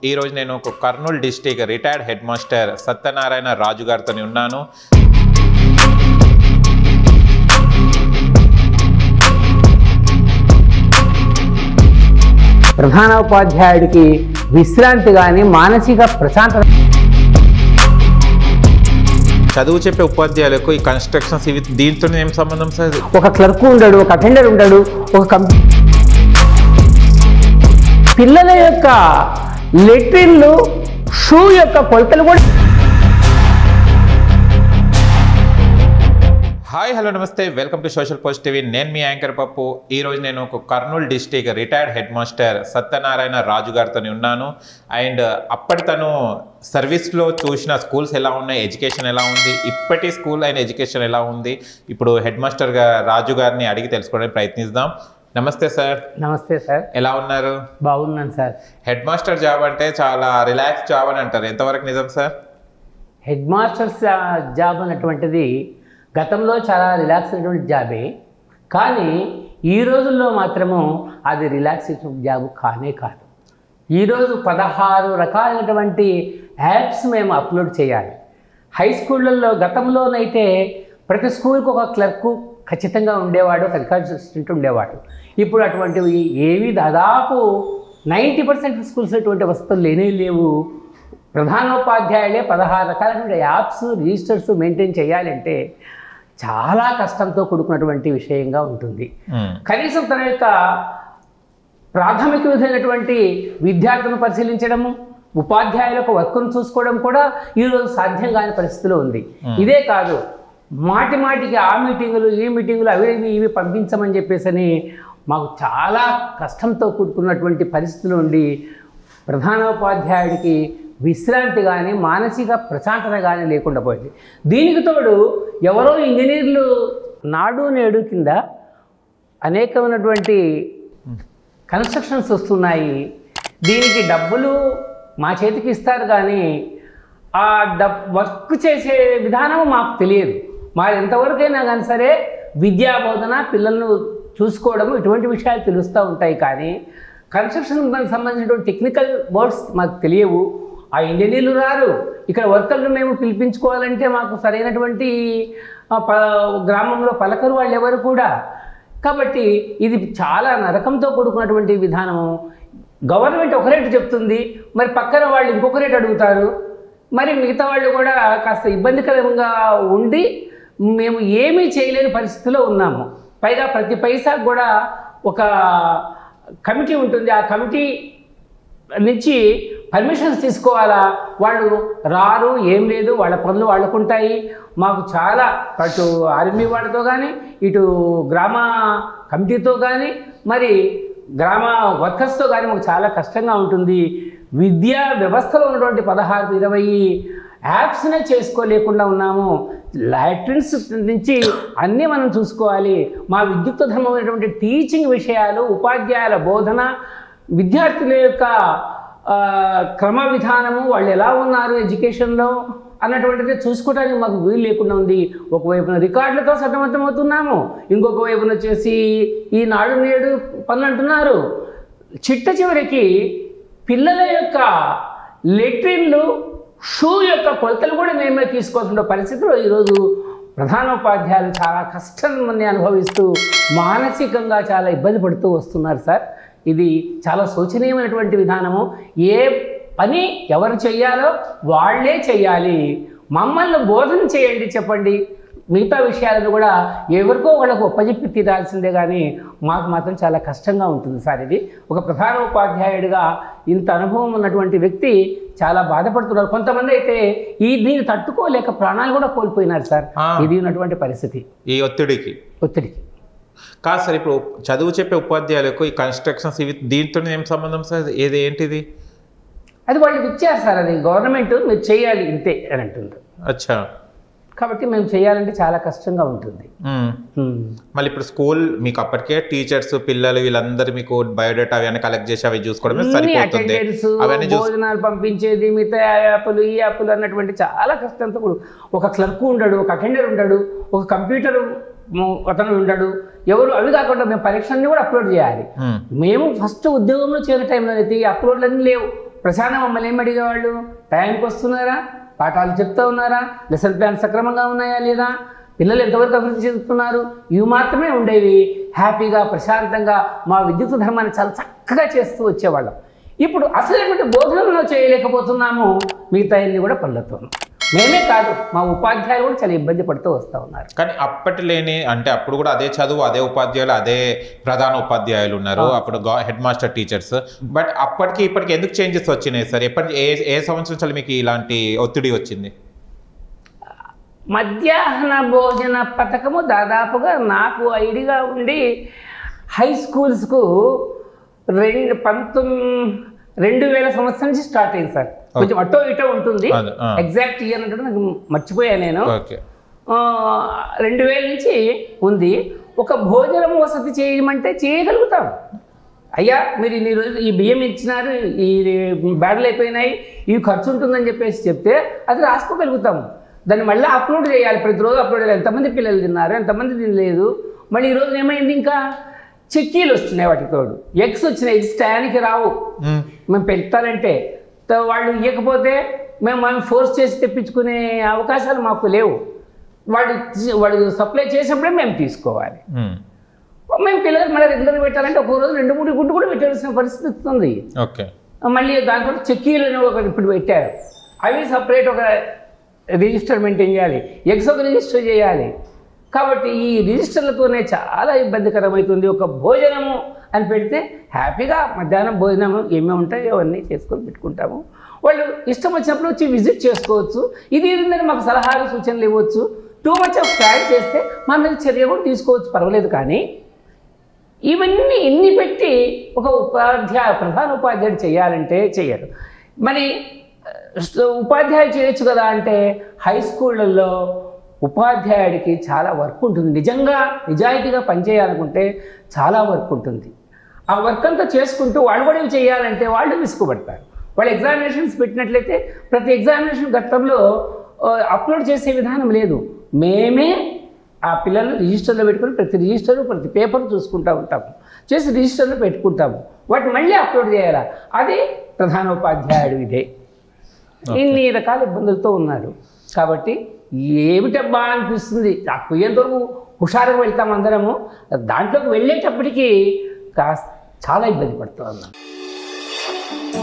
ఈ రోజు నేను ఒక Kurnool district retired head master Satyanarayana Raju గారితో ఉన్నాను ప్రధానోపాధ్యాయుడికి విశ్రాంతి కానీ మానసిక ప్రశాంతత చదువు చెప్పే ఉపాధ్యాయులకు ఈ కన్స్ట్రక్షన్స్ ఇవి దీంతో ఏం సంబంధం సార్ ఒక క్లర్క్ ఉండడు ఒక అటెండర్ ఉండడు ఒక కంప్యూ పిల్లల యొక్క లెట్రిన్లు షూ యొక్క కొలతలు కూడా హాయ్ హలో నమస్తే welcome to social post TV నేను మీ యాంకర్ పప్పు ఈ రోజు నేను ఒక Kurnool district retired head master Satyanarayana Raju గారితో ఉన్నాను అండ్ అప్పటి తను సర్వీస్లో చూసిన స్కూల్స్ ఎలా ఉన్నాయి ఎడ్యుకేషన్ ఎలా ఉంది ఇప్పటి స్కూల్ అయిన ఎడ్యుకేషన్ ఎలా ఉంది ఇప్పుడు హెడ్ మాస్టర్గా రాజు గారిని అడిగి తెలుసుకోవడానికి ప్రయత్నిద్దాం నమస్తే సార్ నమస్తే సార్ ఎలా ఉన్నారు బాగున్నాను సార్ హెడ్ మాస్టర్ జాబ్ అంటే చాలా రిలాక్స్ జాబ్ అని అంటారు ఎంతవరకు నిజం సార్ హెడ్ మాస్టర్స్ జాబ్ అన్నటువంటిది గతంలో చాలా రిలాక్స్ అయినటువంటి జాబే కానీ ఈ రోజుల్లో మాత్రము అది రిలాక్సేషన్ జాబ్ కానే కాదు ఈరోజు పదహారు రకాలైనటువంటి యాప్స్ మేము అప్లోడ్ చేయాలి హై స్కూళ్ళల్లో గతంలోనైతే ప్రతి స్కూల్కి ఒక క్లర్కు ఖచ్చితంగా ఉండేవాడు ఒక రికార్డ్ అసిస్టెంట్ ఉండేవాడు ఇప్పుడు అటువంటివి ఏవి దాదాపు నైంటీ పర్సెంట్ స్కూల్స్ అటువంటి వస్తువులు లేనే లేవు ప్రధానోపాధ్యాయులే పదహారు రకాలైన యాప్స్ రిజిస్టర్స్ మెయింటైన్ చేయాలంటే చాలా కష్టంతో కూడుకున్నటువంటి విషయంగా ఉంటుంది మ్మ్. కనీసం తన యొక్క ప్రాథమిక విధమైనటువంటి విద్యార్థులను పరిశీలించడము ఉపాధ్యాయులకు వర్క్ను చూసుకోవడం కూడా ఈరోజు సాధ్యం కాని పరిస్థితిలో ఉంది ఇదే కాదు మాటి మాటికి ఆ మీటింగులు ఈ మీటింగులు అవి ఇవి ఇవి పంపించమని చెప్పేసి మాకు చాలా కష్టంతో కూడుకున్నటువంటి పరిస్థితులు ఉండి ప్రధానోపాధ్యాయుడికి విశ్రాంతి కానీ మానసిక ప్రశాంతత కానీ లేకుండా పోయింది దీనికి తోడు ఎవరో ఇంజనీర్లు నాడు నేడు కింద అనేకమైనటువంటి కన్స్ట్రక్షన్స్ వస్తున్నాయి దీనికి డబ్బులు మా చేతికి ఇస్తారు కానీ ఆ డబ్ వర్క్ చేసే విధానం మాకు తెలియదు మా ఎంతవరకైనా కానీ సరే విద్యా బోధన పిల్లలను చూసుకోవడం ఇటువంటి విషయాలు తెలుస్తూ ఉంటాయి కానీ కన్స్ట్రక్షన్ దానికి సంబంధించినటువంటి టెక్నికల్ వర్డ్స్ మాకు తెలియవు ఆ ఇంజనీర్లు రారు ఇక్కడ వర్కర్లు మేము పిలిపించుకోవాలంటే మాకు సరైనటువంటి ఆ, ప గ్రామంలో పలకరు వాళ్ళు ఎవరు కూడా కాబట్టి ఇది చాలా నరకంతో కూడుకున్నటువంటి విధానము గవర్నమెంట్ ఒక రేటు చెప్తుంది మరి పక్కన వాళ్ళు ఇంకొక రేటు అడుగుతారు మరి మిగతా వాళ్ళు కూడా కాస్త ఇబ్బందికరంగా ఉండి మేము ఏమీ చేయలేని పరిస్థితిలో ఉన్నాము పైగా ప్రతి పైసాకు కూడా ఒక కమిటీ ఉంటుంది ఆ కమిటీ నుంచి పర్మిషన్స్ తీసుకోవాలా వాళ్ళు రారు ఏం లేదు వాళ్ళ పనులు వాళ్ళకుంటాయి మాకు చాలా అటు ఆర్మీ వాళ్ళతో కానీ ఇటు గ్రామ కమిటీతో కానీ మరి గ్రామ వర్కర్స్తో కానీ మాకు చాలా కష్టంగా ఉంటుంది విద్యా వ్యవస్థలో ఉన్నటువంటి పదహారు ఇరవై యాప్స్నే చేసుకోలేకుండా ఉన్నాము లాట్రిన్స్ నుంచి అన్నీ మనం చూసుకోవాలి మా విద్యుత్ ధర్మమైనటువంటి టీచింగ్ విషయాలు ఉపాధ్యాయుల బోధన విద్యార్థుల యొక్క ఆ, క్రమ విధానము వాళ్ళు ఎలా ఉన్నారు ఎడ్యుకేషన్లో అన్నటువంటిది చూసుకోవడానికి మాకు వీలు లేకుండా ఉంది ఒకవైపున రికార్డులతో సతమతమవుతున్నాము ఇంకొక వైపున వచ్చేసి ఈ నాడు నేడు పనులు అంటున్నారు చిట్ట చివరికి పిల్లల యొక్క లెట్రిన్లు షూ యొక్క కొలతలు కూడా మేమే తీసుకోవాల్సిన పరిస్థితిలో ఈరోజు ప్రధానోపాధ్యాయులు చాలా కష్టాన్ని అనుభవిస్తూ మానసికంగా చాలా ఇబ్బంది పడుతూ వస్తున్నారు సార్ ఇది చాలా శోచనీయమైనటువంటి విధానము ఏ పని ఎవరు చెయ్యాలో వాళ్ళే చెయ్యాలి మమ్మల్ని బోధన చేయండి చెప్పండి మిగతా విషయాలను కూడా ఎవరికో వాళ్ళకు ఒప్పజెప్పి తీరాల్సిందే కానీ మాకు మాత్రం చాలా కష్టంగా ఉంటుంది సార్ ఇది ఒక ప్రధాన ఉపాధ్యాయుడిగా ఇంత అనుభవం ఉన్నటువంటి వ్యక్తి చాలా బాధపడుతున్నారు కొంతమంది అయితే ఈ దీన్ని తట్టుకోలేక ప్రాణాలు కూడా కోల్పోయినారు సార్ ఆ. ఇది ఉన్నటువంటి పరిస్థితి ఈ ఒత్తిడికి ఒత్తిడికి కాదు సార్ ఇప్పుడు చదువు చెప్పే ఉపాధ్యాయులకు ఈ కన్స్ట్రక్షన్స్ ఇవి దీంతో ఏం సంబంధం సార్ ఏది ఏంటిది అది వాళ్ళకి ఇచ్చారు సార్ అది గవర్నమెంట్ మీరు చేయాలి ఇంతే అని అంటుంది అచ్చా కాబట్టి మేము చేయాలంటే చాలా కష్టంగా ఉంటుంది మ్మ్. ఉమ్. మళ్ళీ ఇప్పుడు స్కూల్ మీకు అప్పటికే టీచర్స్ పిల్లలు వీళ్ళందరూ మీకు బయోడేటా అవన్నీ కలెక్ట్ చేసి అవి చూసుకోవడమే అన్ని సరిపోతుంది అటెండెన్స్ అవన్నీ చూసి భోజనాలు పంపించేది మిగతా యాప్లు ఈ యాప్లు అన్నటువంటి చాలా కష్టంతో కూడు ఒక క్లర్క్ ఉండడు ఒక అటెండర్ ఉండడు ఒక కంప్యూటర్ ము- అతను ఉండడు ఎవరు అవి కాకుండా మేము పరీక్షలన్నీ కూడా అప్లోడ్ చేయాలి మ్మ్. మేము ఫస్ట్ ఉద్యోగంలో చేరే టైంలో అయితే ఈ అప్లోడ్లన్నీ లేవు ప్రశాంతం మమ్మల్ని ఏం అడిగేవాళ్ళు టైంకి వస్తున్నారా పాఠాలు చెప్తా ఉన్నారా లెసన్ ప్లాన్ సక్రమంగా ఉన్నాయా లేదా పిల్లలు ఎంతవరకు అభివృద్ధి చెందుతున్నారు ఇవి మాత్రమే ఉండేవి హ్యాపీగా ప్రశాంతంగా మా విద్యుత్ ధర్మాన్ని చాలా చక్కగా చేస్తూ వచ్చేవాళ్ళం ఇప్పుడు అసలైనటువంటి బోధనలో చేయలేకపోతున్నాము మిగతా అన్ని కూడా పనులతోనూ మేమే కాదు మా ఉపాధ్యాయులు కూడా చాలా ఇబ్బంది పడుతూ వస్తూ ఉన్నారు కానీ అప్పటి లేని అంటే అప్పుడు కూడా అదే చదువు అదే ఉపాధ్యాయులు అదే ప్రధాన ఉపాధ్యాయులు ఉన్నారు అప్పుడు హెడ్ మాస్టర్ టీచర్స్ బట్ అప్పటికి ఇప్పటికి ఎందుకు చేంజెస్ వచ్చినాయి సార్ ఎప్పటి ఏ ఏ సంవత్సరం నుంచి మీకు ఇలాంటి ఒత్తిడి వచ్చింది మధ్యాహ్న భోజన పథకము దాదాపుగా నాకు ఐడిగా ఉండి హై స్కూల్స్కు రెండు పంతొమ్మిది రెండు వేల సంవత్సరం నుంచి స్టార్ట్ అయింది సార్ కొంచెం అటో ఇటో ఉంటుంది అదే, ఆ. ఎగ్జాక్ట్ ఇయర్ అంటే నాకు మర్చిపోయా నేను ఓకే ఆ, రెండు వేల నుంచి ఉంది ఒక భోజనం వసతి చేయమంటే చేయగలుగుతాం అయ్యా మీరు ఇన్ని రోజులు ఈ బియ్యం ఇచ్చినారు ఈ బ్యాడలు అయిపోయినాయి ఇవి ఖర్చు ఉంటుందని చెప్పేసి చెప్తే అది రాసుకోగలుగుతాము దాన్ని మళ్ళీ అప్లోడ్ చేయాలి ప్రతిరోజు అప్లోడ్ చేయాలి ఎంతమంది పిల్లలు తిన్నారు ఎంతమంది తినలేదు మళ్ళీ ఈ రోజు ఏమైంది ఇంకా చెక్కీలు వస్తున్నాయి వాటికి తోడు ఎగ్స్ వచ్చినాయి ఎగ్స్ టయానికి రావు మ్మ్. మేము పెట్టాలంటే త- వాళ్ళు ఇవ్వకపోతే మేము మనం ఫోర్స్ చేసి తెప్పించుకునే అవకాశాలు మాకు లేవు వాడు తీ- వాడు సప్లై చేసినప్పుడే మేము తీసుకోవాలి మ్మ్. మేము పిల్లలకు మళ్ళీ రెగ్యులర్ పెట్టాలంటే ఒక రోజు రెండు మూడు గుడ్డు కూడా పెట్టాల్సిన పరిస్థితి వస్తుంది ఓకే మళ్ళీ దాంట్లో చెక్కీలు అని ఒకటి ఇప్పుడు పెట్టారు అవి సపరేట్ ఒక రిజిస్టర్ మెయింటైన్ చేయాలి ఎగ్స్ ఒక రిజిస్టర్ చేయాలి కాబట్టి ఈ రిజిస్టర్లతోనే చాలా ఇబ్బందికరమవుతుంది ఒక భోజనము అని పెడితే హ్యాపీగా మధ్యాహ్నం భోజనము ఏమేమి ఉంటాయో అవన్నీ చేసుకొని పెట్టుకుంటాము వాళ్ళు ఇష్టం వచ్చినప్పుడు వచ్చి విజిట్ చేసుకోవచ్చు ఇది ఏంటంటే మాకు సలహాలు సూచనలు ఇవ్వచ్చు టూ మచ్ ఆఫ్ క్యారీ చేస్తే మా మీద చర్య కూడా తీసుకోవచ్చు పర్వాలేదు కానీ ఇవన్నీ ఎన్ని పెట్టి ఒక ఉపాధ్యాయ ప్రధాన ఉపాధ్యాయుడు చేయాలంటే చేయరు మరి ఆ, ఉపాధ్యాయుడు చేయొచ్చు కదా అంటే హై స్కూళ్ళల్లో ఉపాధ్యాయుడికి చాలా వర్క్ ఉంటుంది నిజంగా నిజాయితీగా పనిచేయాలనుకుంటే చాలా వర్క్ ఉంటుంది ఆ వర్క్ అంతా చేసుకుంటూ వాళ్ళు కూడా ఇవి చేయాలంటే వాళ్ళు విసుగుపడతారు వాళ్ళు ఎగ్జామినేషన్స్ పెట్టినట్లయితే ప్రతి ఎగ్జామినేషన్ ఘట్టంలో అప్లోడ్ చేసే విధానం లేదు మేమే ఆ పిల్లల్ని రిజిస్టర్లో పెట్టుకొని ప్రతి రిజిస్టర్ ప్రతి పేపర్ చూసుకుంటూ ఉంటాము చేసి రిజిస్టర్లో పెట్టుకుంటాము వాటిని మళ్ళీ అప్లోడ్ చేయాలా అది ప్రధానోపాధ్యాయుడు ఇదే ఇన్ని రకాల ఇబ్బందులతో ఉన్నారు కాబట్టి ఏమిటబ్బా అనిపిస్తుంది ఆ పోయేంత వరకు హుషారుగా వెళ్తాం అందరము దాంట్లోకి వెళ్ళేటప్పటికీ కాస్త చాలా ఇబ్బంది పడుతూ ఉన్నాం